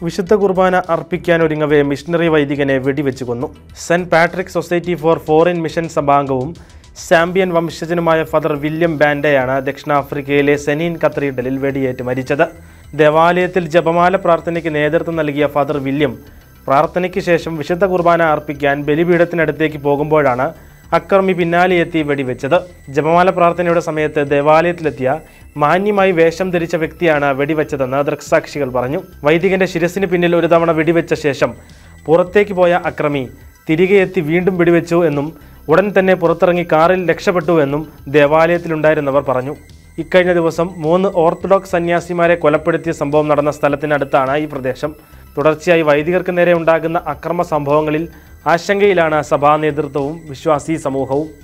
വിശുദ്ധ കുർബാന അർപ്പിക്കാനൊരുങ്ങവേ മിഷണറി വൈദികനെ വെടിവെച്ച് കൊന്നു Saint Patrick Society for Foreign Mission സഭാംഗവും സാമ്പിയൻ വംശജനുമായ ഫാദർ വില്യം ബാൻഡയാണ് ദക്ഷിണാഫ്രിക്കയിലെ സെനീൻ കത്തീഡ്രലിൽ വെടിയേറ്റ് മരിച്ചത് ദേവാലയത്തിൽ ജപമാല പ്രാർത്ഥനയ്ക്ക് നേതൃത്വം നൽകിയ ഫാദർ വില്യം പ്രാർത്ഥനയ്ക്ക് ശേഷം വിശുദ്ധ കുർബാന അർപ്പിക്കാൻ ബലിപീഠത്തിനടുത്തേക്ക് പോകുമ്പോഴാണ് അക്രമി പിന്നാലെ എത്തി വെടിവെച്ചത് ജപമാല പ്രാർത്ഥനയുടെ സമയത്ത് ദേവാലയത്തിലെത്തിയ മാന്യമായി വേഷം ധരിച്ച വ്യക്തിയാണ് വെടിവെച്ചതെന്ന് ദൃക്സാക്ഷികൾ പറഞ്ഞു വൈദികന്റെ ശിരസിന് പിന്നിൽ ഒരു തവണ വെടിവെച്ച ശേഷം പുറത്തേക്ക് പോയ അക്രമി തിരികെ എത്തി വീണ്ടും വെടിവെച്ചു എന്നും ഉടൻ തന്നെ പുറത്തിറങ്ങി കാറിൽ രക്ഷപ്പെട്ടു എന്നും ദേവാലയത്തിലുണ്ടായിരുന്നവർ പറഞ്ഞു ഇക്കഴിഞ്ഞ ദിവസം മൂന്ന് ഓർത്തഡോക്സ് സന്യാസിമാരെ കൊലപ്പെടുത്തിയ സംഭവം നടന്ന സ്ഥലത്തിനടുത്താണ് ഈ പ്രദേശം തുടർച്ചയായി വൈദികർക്ക് നേരെ ഉണ്ടാകുന്ന അക്രമ സംഭവങ്ങളിൽ ആശങ്കയിലാണ് സഭാ നേതൃത്വവും വിശ്വാസി സമൂഹവും